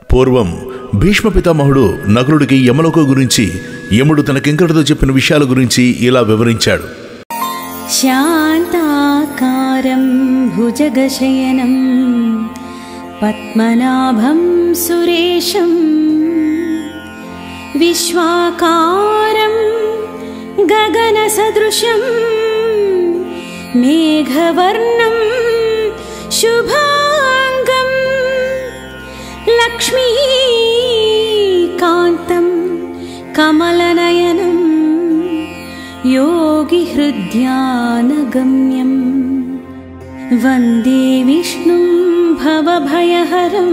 పూర్వం భీష్మ పితామహుడు నకులుడికి యమలోక గురించి యముడు తన కింకటితో చెప్పిన విషయాల గురించి ఇలా వివరించాడు शान्ताकारं भुजगशयनं पद्मनाभं सुरेशं विश्वाकारं गगनसदृशं मेघवर्णं शुभाङ्गं लक्ष्मीकान्तं कमलनयनम् योगिहृद्यानगम्यं वन्दे विष्णुं भवभयहरं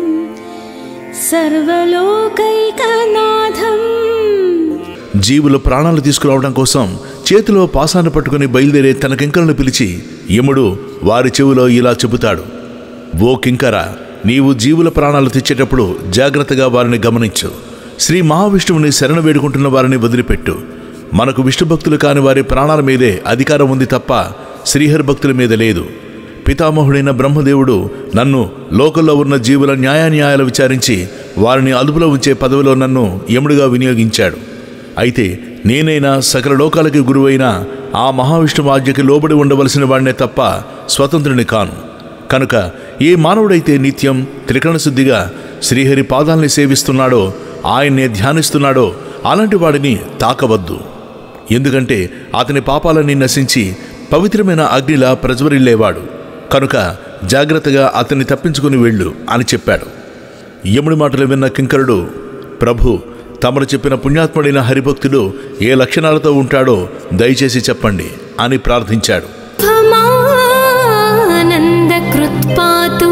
सर्वलोकैकनाथम् జీవుల ప్రాణాలు తీసుకురావడం కోసం చేతిలో పాసాన్ని పట్టుకుని బయలుదేరే తన కింకరను పిలిచి యముడు వారి చెవిలో ఇలా చెబుతాడు ఓ కింకర నీవు జీవుల ప్రాణాలు తెచ్చేటప్పుడు జాగ్రత్తగా వారిని గమనించు శ్రీ మహావిష్ణువుని శరణ వేడుకుంటున్న వారిని వదిలిపెట్టు మనకు విష్ణు భక్తులు కాని వారి ప్రాణాల మీదే అధికారం ఉంది తప్ప శ్రీహరి భక్తుల మీద లేదు పితామహుడైన బ్రహ్మదేవుడు నన్ను లోకంలో ఉన్న జీవుల న్యాయాన్యాయాలు విచారించి వారిని అదుపులో ఉంచే పదవిలో నన్ను యముడిగా వినియోగించాడు అయితే నేనైనా సకల లోకాలకి గురువైన ఆ మహావిష్ణువు ఆజ్ఞకి లోబడి ఉండవలసిన వాడినే తప్ప స్వతంత్రుని కాను కనుక ఏ మానవుడైతే నిత్యం త్రికరణ శుద్ధిగా శ్రీహరి పాదాల్ని సేవిస్తున్నాడో ఆయన్నే ధ్యానిస్తున్నాడో అలాంటి వాడిని తాకవద్దు ఎందుకంటే అతని పాపాలన్నీ నశించి పవిత్రమైన అగ్నిలా ప్రజ్వరిల్లేవాడు కనుక జాగ్రత్తగా అతన్ని తప్పించుకుని వెళ్ళు అని చెప్పాడు యముడి మాటలు విన్న కింకరుడు ప్రభు తమరు చెప్పిన పుణ్యాత్ముడైన హరిభక్తుడు ఏ లక్షణాలతో ఉంటాడో దయచేసి చెప్పండి అని ప్రార్థించాడు त्वमानन्दकृत्पातु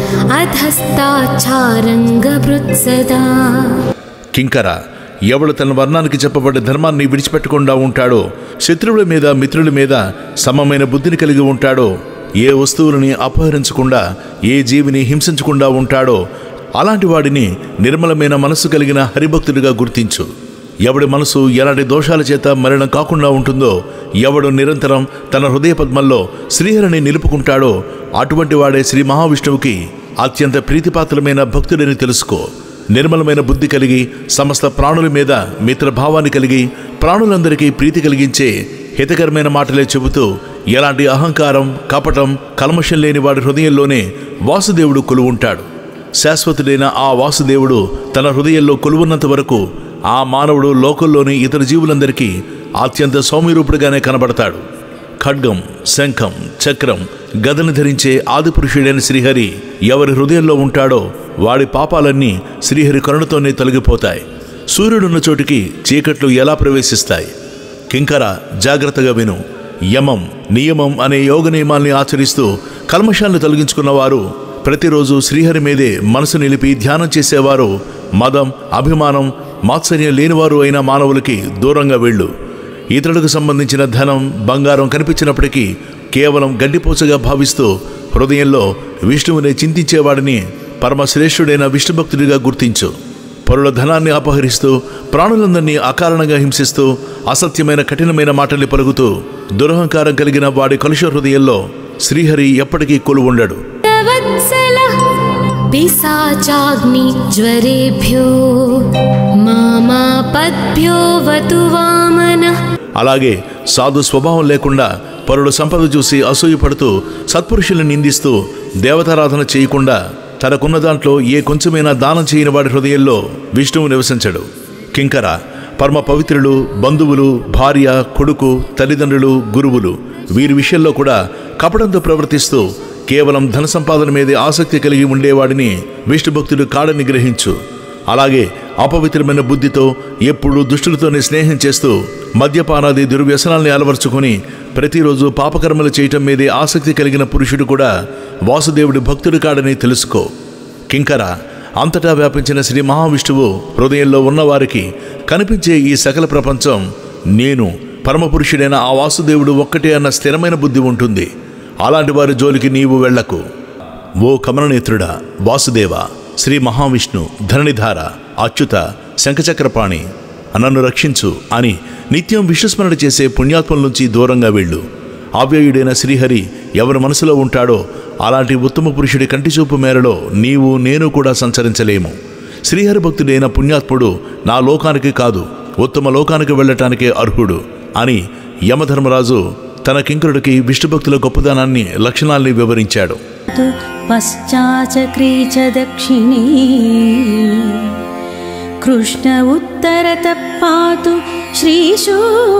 अधस्ताच्छारङ्गभृत्सदा కింకర ఎవడు తన వర్ణానికి చెప్పబడ్డ ధర్మాన్ని విడిచిపెట్టకుండా ఉంటాడో శత్రువుల మీద మిత్రుల మీద సమమైన బుద్ధిని కలిగి ఉంటాడో ఏ వస్తువులని అపహరించకుండా ఏ జీవిని హింసించకుండా ఉంటాడో అలాంటి వాడిని నిర్మలమైన మనస్సు కలిగిన హరిభక్తుడిగా గుర్తించు ఎవడి మనసు ఎలాంటి దోషాల చేత మరణం కాకుండా ఉంటుందో ఎవడు నిరంతరం తన హృదయ పద్మంలో శ్రీహరిని నిలుపుకుంటాడో అటువంటి వాడే శ్రీ మహావిష్ణువుకి అత్యంత ప్రీతిపాత్రమైన భక్తుడని తెలుసుకో నిర్మలమైన బుద్ధి కలిగి సమస్త ప్రాణుల మీద మిత్రభావాన్ని కలిగి ప్రాణులందరికీ ప్రీతి కలిగించే హితకరమైన మాటలే చెబుతూ ఎలాంటి అహంకారం కపటం కల్మషం లేని వాడి హృదయంలోనే వాసుదేవుడు కొలువుంటాడు శాశ్వతుడైన ఆ వాసుదేవుడు తన హృదయంలో కొలువున్నంత వరకు ఆ మానవుడు లోకంలోని ఇతర జీవులందరికీ అత్యంత సౌమ్యరూపుడుగానే కనబడతాడు ఖడ్గం శంఖం చక్రం గదను ధరించే ఆదిపురుషుడైన శ్రీహరి ఎవరి హృదయంలో ఉంటాడో వాడి పాపాలన్నీ శ్రీహరి కరుణతోనే తొలగిపోతాయి సూర్యుడున్న చోటికి చీకట్లు ఎలా ప్రవేశిస్తాయి కింకర జాగ్రత్తగా విను యమం నియమం అనే యోగ నియమాల్ని ఆచరిస్తూ కల్మషాలను తొలగించుకున్న వారు ప్రతిరోజు శ్రీహరి మీదే మనసు నిలిపి ధ్యానం చేసేవారు మదం అభిమానం మాత్సర్యం లేనివారు అయిన మానవులకి దూరంగా వెళ్ళు ఇతరులకు సంబంధించిన ధనం బంగారం కనిపించినప్పటికీ కేవలం గడ్డిపోచగా భావిస్తూ హృదయంలో విష్ణువుని చింతించేవాడిని పరమశ్రేష్ఠుడైన విష్ణుభక్తుడిగా గుర్తించు పరుల ధనాన్ని అపహరిస్తూ ప్రాణులందరినీ అకారణంగా హింసిస్తూ అసత్యమైన కఠినమైన మాటల్ని పలుకుతూ దురహంకారం కలిగిన వాడి కలుష హృదయంలో శ్రీహరి ఎప్పటికీ కొలువుండడు वत्सलः पिशाचाग्निज्वरेभ्यो मामापद्भ्यो वतु वामनः అలాగే సాధు స్వభావం లేకుండా పరుడు సంపద చూసి అసూయపడుతూ సత్పురుషుల్ని నిందిస్తూ దేవతారాధన చేయకుండా తనకున్న దాంట్లో ఏ కొంచెమైనా దానం చేయని వాడి హృదయంలో విష్ణువు నివసించడు కింకర పరమ పవిత్రులు బంధువులు భార్య కొడుకు తల్లిదండ్రులు గురువులు వీరి విషయంలో కూడా కపటంతో ప్రవర్తిస్తూ కేవలం ధన సంపాదన మీదే ఆసక్తి కలిగి ఉండేవాడిని విష్ణుభక్తుడు కాడని గ్రహించు అలాగే అపవిత్రమైన బుద్ధితో ఎప్పుడు దుష్టులతోనే స్నేహం చేస్తూ మద్యపానాది దుర్వ్యసనాల్ని అలవర్చుకొని ప్రతిరోజు పాపకర్మలు చేయటం మీదే ఆసక్తి కలిగిన పురుషుడు కూడా వాసుదేవుడి భక్తుడు కాడని తెలుసుకో కింకర అంతటా వ్యాపించిన శ్రీ మహావిష్ణువు హృదయంలో ఉన్నవారికి కనిపించే ఈ సకల ప్రపంచం నేను పరమపురుషుడైన ఆ వాసుదేవుడు ఒక్కటే అన్న స్థిరమైన బుద్ధి ఉంటుంది అలాంటి వారి జోలికి నీవు వెళ్లకు ఓ కమలనేత్రుడా వాసుదేవ శ్రీ మహావిష్ణు ధరణిధార అచ్యుత శంఖచక్రపాణి నన్ను రక్షించు అని నిత్యం విశ్వస్మరణ చేసే పుణ్యాత్మల నుంచి దూరంగా వెళ్ళు అవ్యయుడైన శ్రీహరి ఎవరి మనసులో ఉంటాడో అలాంటి ఉత్తమ పురుషుడి కంటి చూపు మేరలో నీవు నేను కూడా సంచరించలేము శ్రీహరి భక్తుడైన పుణ్యాత్ముడు నా లోకానికి కాదు ఉత్తమ లోకానికి వెళ్ళటానికే అర్హుడు అని యమధర్మరాజు తన కింకరుడికి విష్ణుభక్తుల గొప్పదనాన్ని లక్షణాల్ని వివరించాడు तु पश्चाचक्रे च दक्षिणे कृष्ण उत्तरतः पातु श्रीशो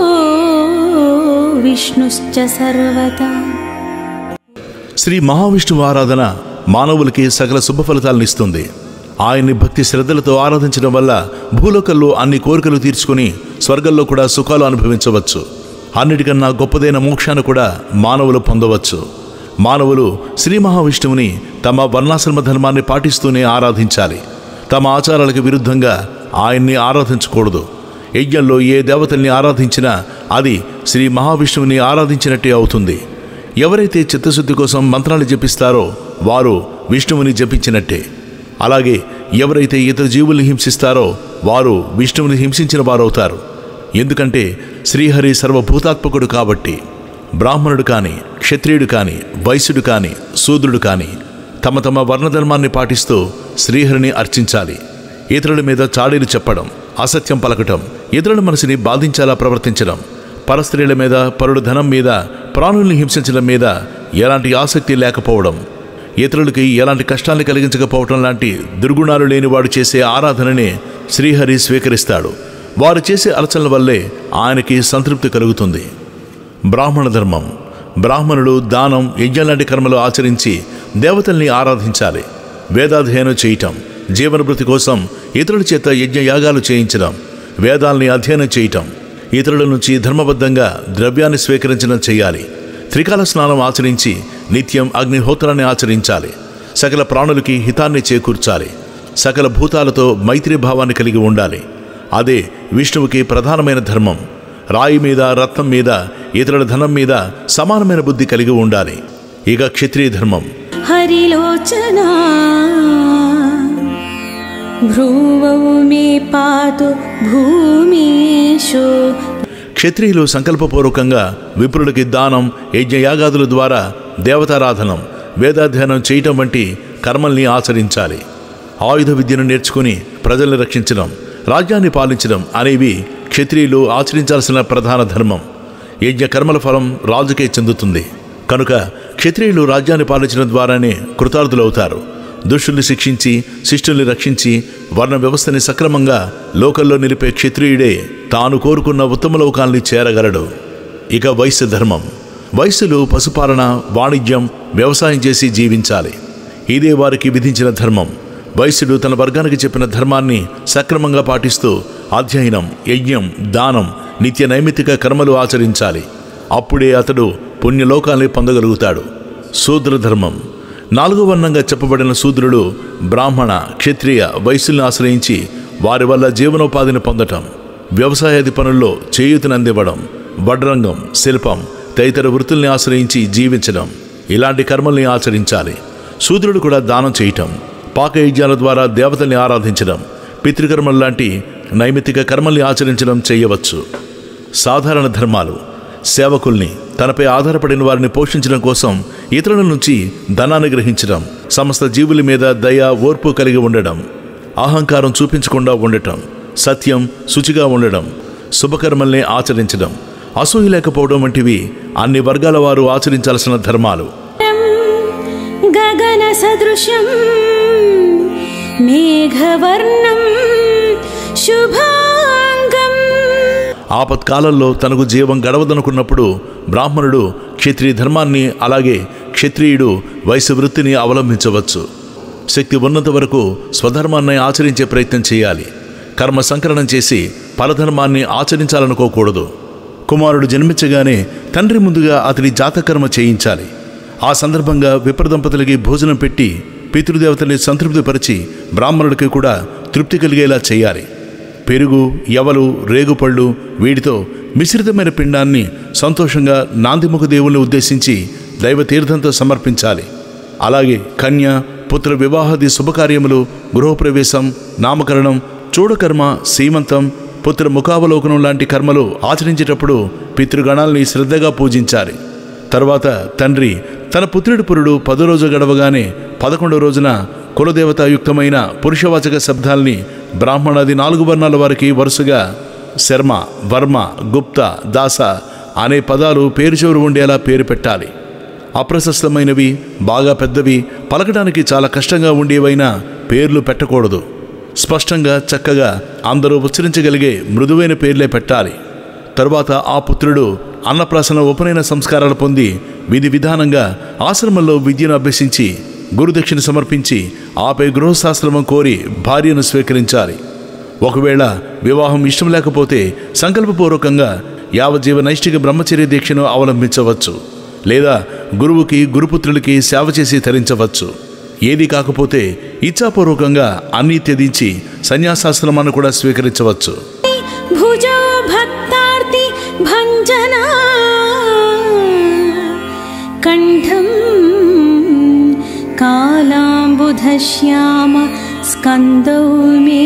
विष्णुश्च सर्वदा శ్రీ మహావిష్ణువు ఆరాధన మానవులకి సకల శుభ ఫలితాలను ఇస్తుంది ఆయన్ని భక్తి శ్రద్ధలతో ఆరాధించడం వల్ల భూలోకంలో అన్ని కోరికలు తీర్చుకుని స్వర్గంలో కూడా సుఖాలు అనుభవించవచ్చు అన్నిటికన్నా గొప్పదైన మోక్షాన్ని కూడా మానవులు పొందవచ్చు మానవులు శ్రీ మహావిష్ణువుని తమ వర్ణాశ్రమ ధర్మాన్ని పాటిస్తూనే ఆరాధించాలి తమ ఆచారాలకు విరుద్ధంగా ఆయన్ని ఆరాధించకూడదు యజ్ఞంలో ఏ దేవతల్ని ఆరాధించినా అది శ్రీ మహావిష్ణువుని ఆరాధించినట్టే అవుతుంది ఎవరైతే చిత్తశుద్ధి కోసం మంత్రాలు జపిస్తారో వారు విష్ణువుని జపించినట్టే అలాగే ఎవరైతే ఇతర జీవుల్ని హింసిస్తారో వారు విష్ణువుని హింసించిన వారవుతారు ఎందుకంటే శ్రీహరి సర్వభూతాత్మకుడు కాబట్టి బ్రాహ్మణుడు కాని క్షత్రియుడు కాని వైశ్యుడు కాని శూద్రుడు కాని తమ తమ వర్ణధర్మాన్ని పాటిస్తూ శ్రీహరిని అర్చించాలి ఇతరుల మీద చాడీలు చెప్పడం అసత్యం పలకటం ఇతరుల మనసుని బాధించేలా ప్రవర్తించడం పరస్త్రీల మీద పరుడు ధనం మీద ప్రాణుల్ని హింసించడం మీద ఎలాంటి ఆసక్తి లేకపోవడం ఇతరులకి ఎలాంటి కష్టాన్ని కలిగించకపోవటం లాంటి దుర్గుణాలు లేనివాడు చేసే ఆరాధననే శ్రీహరి స్వీకరిస్తాడు వారు చేసే అలచనల వల్లే ఆయనకి సంతృప్తి కలుగుతుంది బ్రాహ్మణ ధర్మం బ్రాహ్మణులు దానం యజ్ఞం లాంటి కర్మలు ఆచరించి దేవతల్ని ఆరాధించాలి వేదాధ్యయనం చేయటం జీవనభృతి కోసం ఇతరుల చేత యజ్ఞ యాగాలు చేయించడం వేదాల్ని అధ్యయనం చేయటం ఇతరుల నుంచి ధర్మబద్ధంగా ద్రవ్యాన్ని స్వీకరించడం చేయాలి త్రికాల స్నానం ఆచరించి నిత్యం అగ్నిహోత్రాన్ని ఆచరించాలి సకల ప్రాణులకి హితాన్ని చేకూర్చాలి సకల భూతాలతో మైత్రి భావాన్ని కలిగి ఉండాలి అదే విష్ణువుకి ప్రధానమైన ధర్మం రాయి మీద రత్నం మీద ఇతరుల ధనం మీద సమానమైన బుద్ధి కలిగి ఉండాలి ఇక క్షత్రియ ధర్మం हरिलोचना भ्रुवौ मे पातु भूमीशो క్షత్రియులు సంకల్పపూర్వకంగా విప్రులకి దానం యజ్ఞయాగాదుల ద్వారా దేవతారాధనం వేదాధ్యయనం చేయటం వంటి కర్మల్ని ఆచరించాలి ఆయుధ విద్యను నేర్చుకుని ప్రజల్ని రక్షించడం రాజ్యాన్ని పాలించడం అనేవి క్షత్రియులు ఆచరించాల్సిన ప్రధాన ధర్మం యజ్ఞ కర్మల ఫలం రాజుకే చెందుతుంది కనుక క్షత్రియులు రాజ్యాన్ని పాలించడం ద్వారానే కృతార్థులవుతారు దుష్టుల్ని శిక్షించి శిష్టుల్ని రక్షించి వర్ణ వ్యవస్థని సక్రమంగా లోకల్లో నిలిపే క్షత్రియుడే తాను కోరుకున్న ఉత్తమ లోకాల్ని చేరగలడు ఇక వైశ్య ధర్మం వైశ్యులు పశుపాలన వాణిజ్యం వ్యవసాయం చేసి జీవించాలి ఇదే వారికి విధించిన ధర్మం వైశ్యుడు తన వర్గానికి చెప్పిన ధర్మాన్ని సక్రమంగా పాటిస్తూ అధ్యయనం యజ్ఞం దానం నిత్య నైమిత్తిక కర్మలు ఆచరించాలి అప్పుడే అతడు పుణ్యలోకాల్ని పొందగలుగుతాడు శూద్ర ధర్మం నాలుగో వర్ణంగా చెప్పబడిన శూద్రుడు బ్రాహ్మణ క్షత్రియ వైశ్యుల్ని ఆశ్రయించి వారి వల్ల జీవనోపాధిని పొందటం వ్యవసాయాది పనుల్లో చేయూతని అందివ్వడం వడ్రంగం శిల్పం తదితర వృత్తుల్ని ఆశ్రయించి జీవించడం ఇలాంటి కర్మల్ని ఆచరించాలి శూద్రుడు కూడా దానం చేయటం పాకయజ్ఞాల ద్వారా దేవతల్ని ఆరాధించడం పితృకర్మలు లాంటి నైమిత్తిక కర్మల్ని ఆచరించడం చేయవచ్చు సాధారణ ధర్మాలు సేవకుల్ని తనపై ఆధారపడిన వారిని పోషించడం కోసం ఇతరుల నుంచి ధనాన్ని గ్రహించడం సమస్త జీవుల మీద దయ ఓర్పు కలిగి ఉండడం అహంకారం చూపించకుండా ఉండటం సత్యం శుచిగా ఉండడం శుభకర్మల్ని ఆచరించడం అసూయ లేకపోవడం వంటివి అన్ని వర్గాల వారు ఆచరించాల్సిన ధర్మాలు गगनसदृशं मेघवर्णं शुभाङ्गम् ఆపత్కాలంలో తనకు జీవం గడవదనుకున్నప్పుడు బ్రాహ్మణుడు క్షత్రియ ధర్మాన్ని అలాగే క్షత్రియుడు వయసు వృత్తిని అవలంబించవచ్చు శక్తి ఉన్నంత వరకు స్వధర్మాన్ని ఆచరించే ప్రయత్నం చేయాలి కర్మ సంకలనం చేసి పరధర్మాన్ని ఆచరించాలనుకోకూడదు కుమారుడు జన్మించగానే తండ్రి ముందుగా అతడి జాతకర్మ చేయించాలి ఆ సందర్భంగా విప్రదంపతులకి భోజనం పెట్టి పితృదేవతల్ని సంతృప్తిపరిచి బ్రాహ్మణుడికి కూడా తృప్తి కలిగేలా చేయాలి పెరుగు యవలు రేగుపళ్ళు వీటితో మిశ్రితమైన పిండాన్ని సంతోషంగా నాందిముఖ దేవుల్ని ఉద్దేశించి దైవ తీర్థంతో సమర్పించాలి అలాగే కన్య పుత్ర వివాహాది శుభకార్యములు గృహప్రవేశం నామకరణం చూడకర్మ సీమంతం పుత్ర ముఖావలోకనం లాంటి కర్మలు ఆచరించేటప్పుడు పితృగణాల్ని శ్రద్ధగా పూజించాలి తర్వాత తండ్రి తన పుత్రుడి పురుడు పదో రోజు గడవగానే పదకొండవ రోజున కులదేవతాయుక్తమైన పురుషవాచక శబ్దాల్ని బ్రాహ్మణాది నాలుగు వర్ణాల వారికి వరుసగా శర్మ వర్మ గుప్త దాస అనే పదాలు పేరు చివరి ఉండేలా పేరు పెట్టాలి అప్రశస్తమైనవి బాగా పెద్దవి పలకడానికి చాలా కష్టంగా ఉండేవైనా పేర్లు పెట్టకూడదు స్పష్టంగా చక్కగా అందరూ ఉచ్చరించగలిగే మృదువైన పేర్లే పెట్టాలి తరువాత ఆ పుత్రుడు అన్నప్రాసన ఉపనయన సంస్కారాలు పొంది విధి విధానంగా ఆశ్రమంలో విద్యను అభ్యసించి గురుదక్షిణ సమర్పించి ఆపై గృహశాస్త్రమం కోరి భార్యను స్వీకరించాలి ఒకవేళ వివాహం ఇష్టం లేకపోతే సంకల్పపూర్వకంగా యావజ్జీవ నైష్టిక బ్రహ్మచర్య దీక్షను అవలంబించవచ్చు లేదా గురువుకి గురుపుత్రులకి సేవ చేసి తరించవచ్చు ఏది కాకపోతే ఇచ్ఛాపూర్వకంగా అన్నీ త్యజించి సన్యాసాశ్రమాన్ని కూడా స్వీకరించవచ్చు భుజో భక్తార్తి భంజనా కంఠం కాలాంబుధశ్యామ స్కందౌ మే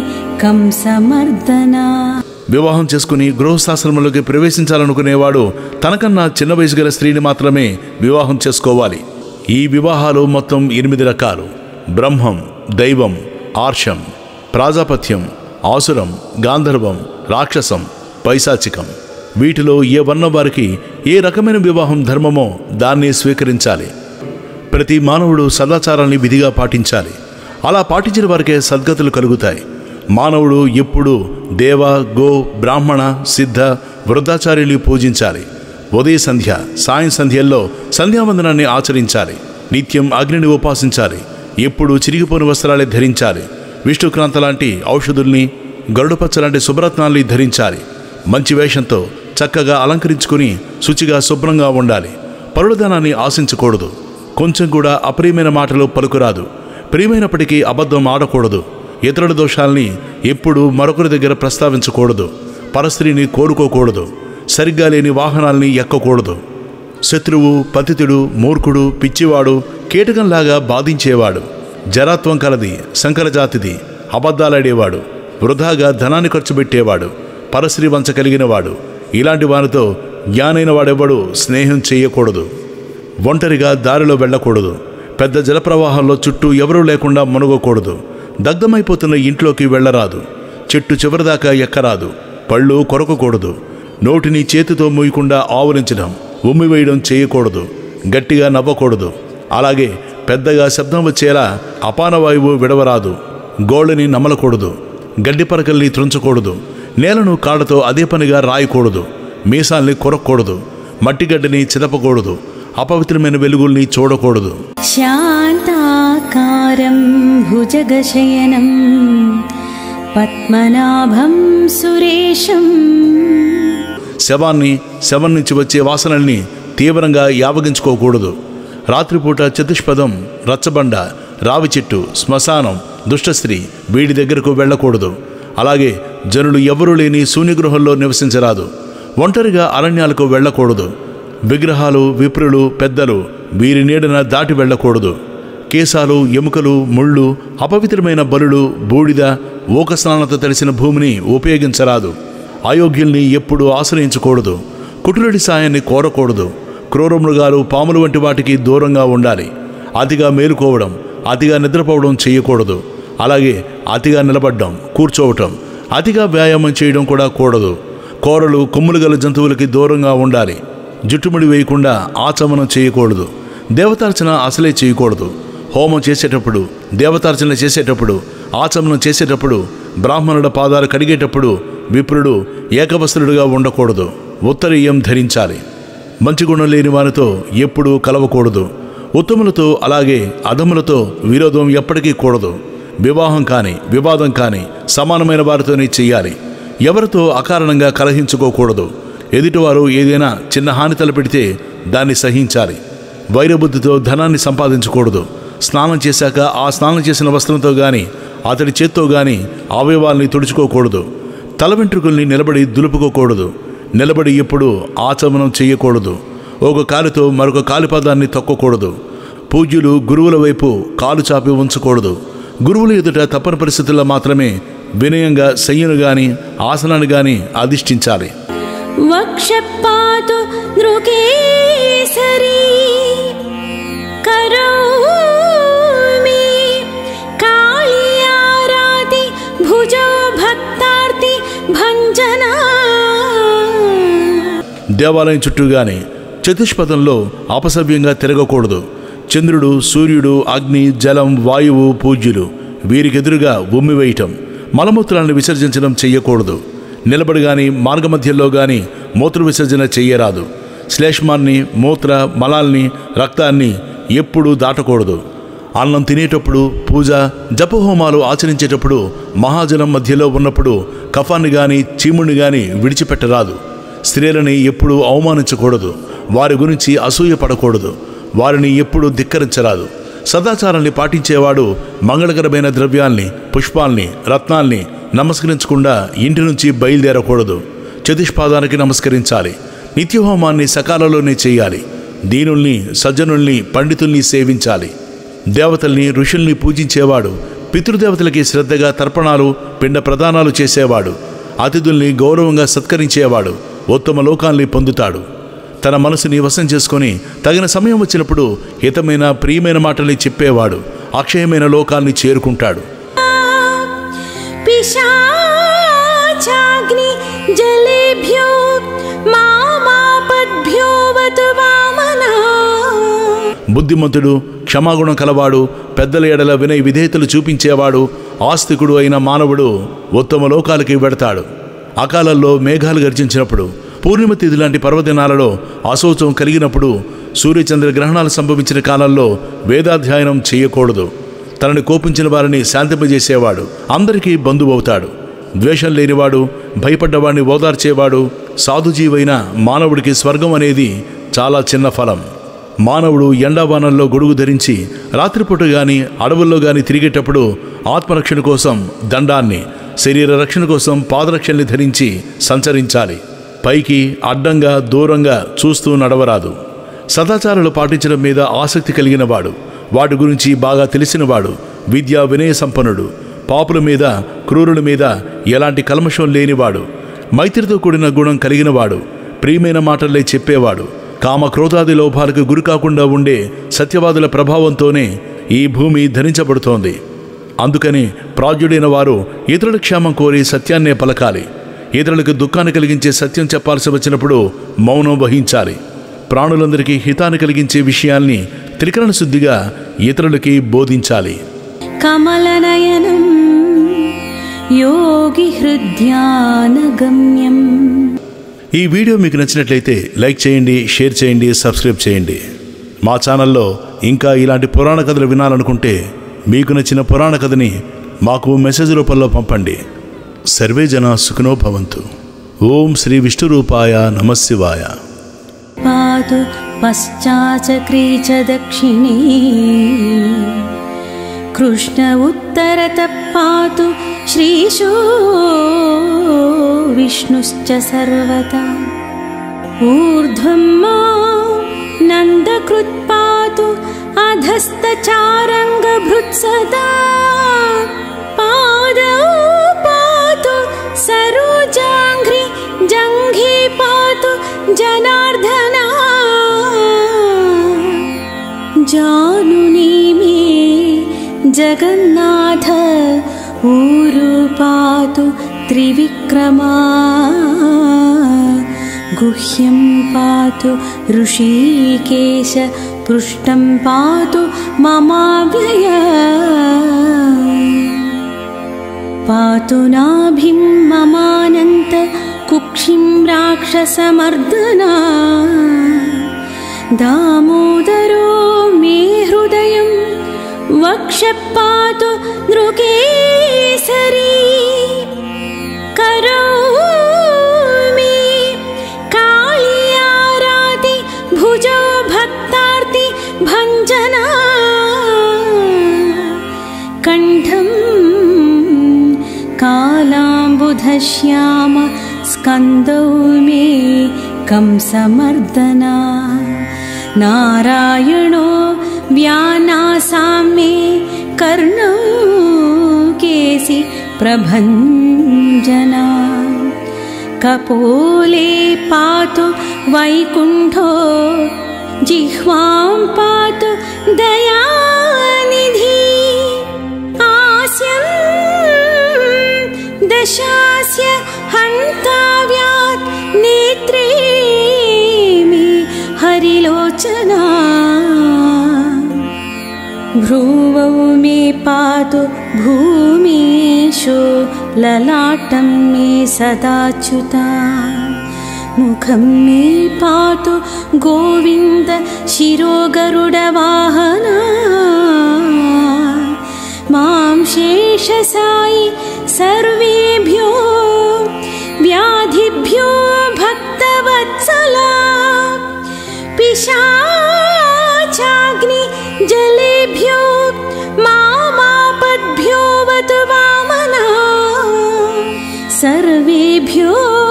కంసమర్దనా వివాహం చేసుకుని గృహస్థాశ్రమంలోకి ప్రవేశించాలనుకునేవాడు తనకన్నా చిన్న వయసు గల స్త్రీని మాత్రమే వివాహం చేసుకోవాలి ఈ వివాహాలు మొత్తం ఎనిమిది రకాలు బ్రహ్మం దైవం ఆర్షం ప్రాజాపత్యం ఆసురం గాంధర్వం రాక్షసం పైశాచికం వీటిలో ఏ వర్ణం వారికి ఏ రకమైన వివాహం ధర్మమో దాన్ని స్వీకరించాలి ప్రతి మానవుడు సదాచారాన్ని విధిగా పాటించాలి అలా పాటించిన వారికే సద్గతులు కలుగుతాయి మానవుడు ఎప్పుడూ దేవ గో బ్రాహ్మణ సిద్ధ వృద్ధాచార్యులు పూజించాలి ఉదయ సంధ్య సాయం సంధ్యల్లో సంధ్యావందనాన్ని ఆచరించాలి నిత్యం అగ్నిని ఉపాసించాలి ఎప్పుడూ చిరిగిపోని వస్త్రాలే ధరించాలి విష్ణుక్రాంత లాంటి ఔషధుల్ని గరుడపచ్చ లాంటి శుభరత్నాల్ని ధరించాలి మంచి వేషంతో చక్కగా అలంకరించుకుని శుచిగా శుభ్రంగా ఉండాలి పరుడుదనాన్ని ఆశించకూడదు కొంచెం కూడా అప్రియమైన మాటలు పలుకురాదు ప్రియమైనప్పటికీ అబద్ధం ఆడకూడదు ఇతరుల దోషాల్ని ఎప్పుడూ మరొకరి దగ్గర ప్రస్తావించకూడదు పరస్త్రీని కోరుకోకూడదు సరిగ్గా లేని వాహనాల్ని ఎక్కకూడదు శత్రువు పతితుడు మూర్ఖుడు పిచ్చివాడు కీటకంలాగా బాధించేవాడు జరాత్వం కలది శంకరజాతిది అబద్ధాలాడేవాడు వృధాగా ధనాన్ని ఖర్చు పెట్టేవాడు పరశ్రీ వంచ కలిగినవాడు ఇలాంటి వారితో జ్ఞానైన వాడెవ్వడు స్నేహం చేయకూడదు ఒంటరిగా దారిలో వెళ్ళకూడదు పెద్ద జలప్రవాహంలో చుట్టూ ఎవరూ లేకుండా మునగకూడదు దగ్ధమైపోతున్న ఇంట్లోకి వెళ్ళరాదు చెట్టు చివరిదాకా ఎక్కరాదు పళ్ళు కొరకకూడదు నోటిని చేతితో మూయకుండా ఆవరించడం ఉమ్మివేయడం చేయకూడదు గట్టిగా నవ్వకూడదు అలాగే పెద్దగా శబ్దం వచ్చేలా అపానవాయువు విడవరాదు గోళ్ళని నమలకూడదు గడ్డి పరకల్ని త్రుంచకూడదు నేలను కాళ్ళతో అదే పనిగా రాయకూడదు మీసాల్ని కొరక్కూడదు మట్టిగడ్డని చిదపకూడదు అపవిత్రమైన వెలుగుల్ని చూడకూడదు శాంతాకారం భుజగశయనం పద్మనాభం సురేశం శవాన్ని శవం నుంచి వచ్చే వాసనల్ని తీవ్రంగా యావగించుకోకూడదు రాత్రిపూట చతుష్పదం రచ్చబండ రావి చెట్టు శ్మశానం దుష్టస్త్రీ వీడి దగ్గరకు వెళ్ళకూడదు అలాగే జనులు ఎవరూ లేని శూన్యగృహంలో నివసించరాదు ఒంటరిగా అరణ్యాలకు వెళ్ళకూడదు విగ్రహాలు విప్రులు పెద్దలు వీరి నీడన దాటి వెళ్ళకూడదు కేశాలు ఎముకలు ముళ్ళు అపవిత్రమైన బలులు బూడిద ఊక స్నానంతో తడిసిన భూమిని ఉపయోగించరాదు అయోగ్యుల్ని ఎప్పుడూ ఆశ్రయించకూడదు కుటులడి సాయాన్ని కోరకూడదు క్రూర మృగాలు పాములు వంటి వాటికి దూరంగా ఉండాలి అతిగా మేలుకోవడం అతిగా నిద్రపోవడం చేయకూడదు అలాగే అతిగా నిలబడడం కూర్చోవటం అతిగా వ్యాయామం చేయడం కూడా కూడదు కోరలు కొమ్ములు గల జంతువులకి దూరంగా ఉండాలి జుట్టుముడి వేయకుండా ఆచమనం చేయకూడదు దేవతార్చన అసలే చేయకూడదు హోమం చేసేటప్పుడు దేవతార్చన చేసేటప్పుడు ఆచమనం చేసేటప్పుడు బ్రాహ్మణుల పాదాలు కడిగేటప్పుడు విప్రుడు ఏకవస్త్రుడుగా ఉండకూడదు ఉత్తరీయం ధరించాలి మంచి గుణం లేని వారితో ఎప్పుడూ కలవకూడదు ఉత్తములతో అలాగే అధములతో విరోధం ఎప్పటికీ కూడదు వివాహం కాని వివాదం కాని సమానమైన వారితోనే చెయ్యాలి ఎవరితో అకారణంగా కలహించుకోకూడదు ఎదుటివారు ఏదైనా చిన్న హాని తలపెడితే దాన్ని సహించాలి వైరబుద్ధితో ధనాన్ని సంపాదించకూడదు స్నానం చేశాక ఆ స్నానం చేసిన వస్త్రంతో గాని అతడి చేత్తో గాని అవయవాల్ని తుడుచుకోకూడదు తల వెంట్రుకల్ని నిలబడి దులుపుకోకూడదు నిలబడి ఎప్పుడు ఆచమనం చేయకూడదు ఒక కాలుతో మరొక కాలిపాదాన్ని తొక్కకూడదు పూజ్యులు గురువుల వైపు కాలు చాపి ఉంచకూడదు గురువుల ఎదుట తప్పని పరిస్థితుల్లో మాత్రమే వినయంగా శయ్యను గాని ఆసనాన్ని గాని అధిష్ఠించాలి वक्षपातु नृकेसरी करोमि काळियाराति भुजो भक्तार्ति भञ्जना దేవాలయం చుట్టూగానే చతుష్పథంలో అపసవ్యంగా తిరగకూడదు చంద్రుడు సూర్యుడు అగ్ని జలం వాయువు పూజ్యులు వీరికెదురుగా ఉమ్మివేయటం మలమూత్రాలను విసర్జించడం చెయ్యకూడదు నిలబడి గాని మార్గమధ్యంలో గాని మూత్ర విసర్జన చెయ్యరాదు శ్లేష్మాన్ని మూత్ర మలాల్ని రక్తాన్ని ఎప్పుడూ దాటకూడదు అన్నం తినేటప్పుడు పూజ జపహోమాలు ఆచరించేటప్పుడు మహాజలం మధ్యలో ఉన్నప్పుడు కఫాన్ని గాని చీముడిని గాని విడిచిపెట్టరాదు స్త్రీలని ఎప్పుడూ అవమానించకూడదు వారి గురించి అసూయ పడకూడదు వారిని ఎప్పుడూ ధిక్కరించరాదు సదాచారాన్ని పాటించేవాడు మంగళకరమైన ద్రవ్యాల్ని పుష్పాల్ని రత్నాల్ని నమస్కరించకుండా ఇంటి నుంచి బయలుదేరకూడదు చతుష్పాదానికి నమస్కరించాలి నిత్యహోమాన్ని సకాలంలోనే చేయాలి దీనుల్ని సజ్జనుల్ని పండితుల్ని సేవించాలి దేవతల్ని ఋషుల్ని పూజించేవాడు పితృదేవతలకి శ్రద్ధగా తర్పణాలు పిండ ప్రదానాలు చేసేవాడు అతిథుల్ని గౌరవంగా సత్కరించేవాడు ఉత్తమ లోకాల్ని పొందుతాడు తన మనసుని వశం చేసుకొని తగిన సమయం వచ్చినప్పుడు హితమైన ప్రియమైన మాటల్ని చెప్పేవాడు అక్షయమైన లోకాల్ని చేరుకుంటాడు पिशाचाग्नि जलेभ्यो मामापद्भ्यो वतु वामना బుద్ధిమంతుడు క్షమాగుణం కలవాడు పెద్దల ఎడల వినయ విధేయతలు చూపించేవాడు ఆస్తికుడు అయిన మానవుడు ఉత్తమ లోకాలకి వెడతాడు అకాలంలో మేఘాలు గర్జించినప్పుడు పూర్ణిమ తిథి లాంటి పర్వదినాలలో అశౌచం కలిగినప్పుడు సూర్యచంద్ర గ్రహణాలు సంభవించిన కాలంలో వేదాధ్యయనం చేయకూడదు తనని కోపించిన వారిని శాంతింపజేసేవాడు అందరికీ బంధువవుతాడు ద్వేషం లేనివాడు భయపడ్డవాడిని ఓదార్చేవాడు సాధుజీవైన మానవుడికి స్వర్గం అనేది చాలా చిన్న ఫలం మానవుడు ఎండావానంలో గొడుగు ధరించి రాత్రిపూట గాని అడవుల్లో గాని తిరిగేటప్పుడు ఆత్మరక్షణ కోసం దండాన్ని శరీర రక్షణ కోసం పాదరక్షల్ని ధరించి సంచరించాలి పైకి అడ్డంగా దూరంగా చూస్తూ నడవరాదు సదాచారాలు పాటించడం మీద ఆసక్తి కలిగిన వాడు వాటి గురించి బాగా తెలిసినవాడు విద్యా వినయ సంపన్నుడు పాపుల మీద క్రూరుల మీద ఎలాంటి కల్మషం లేనివాడు మైత్రితో కూడిన గుణం కలిగినవాడు ప్రియమైన మాటలే చెప్పేవాడు కామ క్రోధాది లోపాలకు గురి కాకుండా ఉండే సత్యవాదుల ప్రభావంతోనే ఈ భూమి ధరించబడుతోంది అందుకని ప్రాజ్ఞుడైన వారు ఇతరుల క్షేమం కోరి సత్యాన్నే పలకాలి ఇతరులకు దుఃఖాన్ని కలిగించే సత్యం చెప్పాల్సి వచ్చినప్పుడు మౌనం వహించాలి ప్రాణులందరికీ హితాన్ని కలిగించే విషయాల్ని త్రికరణ శుద్ధిగా ఇతరులకి బోధించాలి कमलनयनं योगिहृद्यानगम्यम् ఈ వీడియో మీకు నచ్చినట్లయితే లైక్ చేయండి షేర్ చేయండి సబ్స్క్రైబ్ చేయండి మా ఛానల్లో ఇంకా ఇలాంటి పురాణ కథలు వినాలనుకుంటే మీకు నచ్చిన పురాణ కథని మాకు మెసేజ్ రూపంలో పంపండి సర్వే జన సుఖనో భవంతు ఓం శ్రీ విష్ణు రూపాయ నమశివాయ पातु पश्चाचक्री च दक्षिणे कृष्ण उत्तरतः पातु श्रीशो विष्णुश्च सर्वदा ऊर्ध्वं मा नन्दकृत् पातु अधस्तचारङ्गभृत्सदा पादौ पातु सरोजाङ्घ्रि जङ्घे पातु जनार्दना जानुनी मे जगन्नाथ ऊरु पातु त्रिविक्रमा गुह्यं पातु ऋषिकेश पृष्ठं पातु ममाव्यय पातु नाभिं ममानन्त कुक्षिं राक्षसमर्दना दामोदरो मे हृदयं वक्षपातु नृकेसरी करोमि काळियाराति भुजो भक्तार्ति भञ्जना कण्ठं कालाम्बुधश्याम स्कन्दौ मे कंसमर्दना नारायणो व्यानासां मे कर्णौ केसि प्रभञ्जना कपोले पातु वैकुण्ठो जिह्वां पातु दयानिधि आस्यं दशास्य हन्ताव्यात् नेत्रे मे हरिलोचना भ्रुवौ मे पातु भूमीशो ललाटं मे सदाच्युता मुखं मे पातु गोविन्द शिरोगरुडवाहना मां शेषसायि सर्वेभ्यो व्याधिभ्यो भक्तवत्सला पिशाचाग्नि जलेभ्यो मामापद्भ्यो वतु वामना सर्वेभ्यो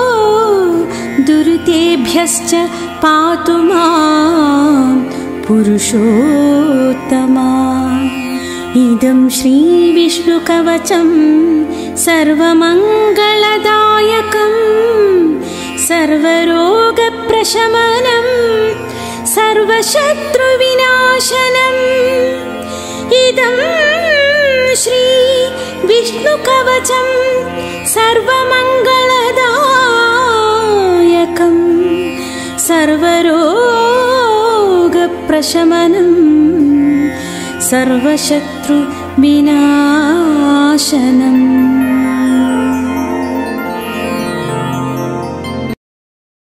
दुरितेभ्यश्च पातु मां पुरुषोत्तमा इदं श्रीविष्णुकवचं सर्वमङ्गलदायकं सर्वरोगप्रशमनं सर्वशत्रुविनाशनम् इदं श्रीविष्णुकवचं सर्वमङ्गलदायकं सर्वरोगप्रशमनं सर्वशत्रुविनाशनम्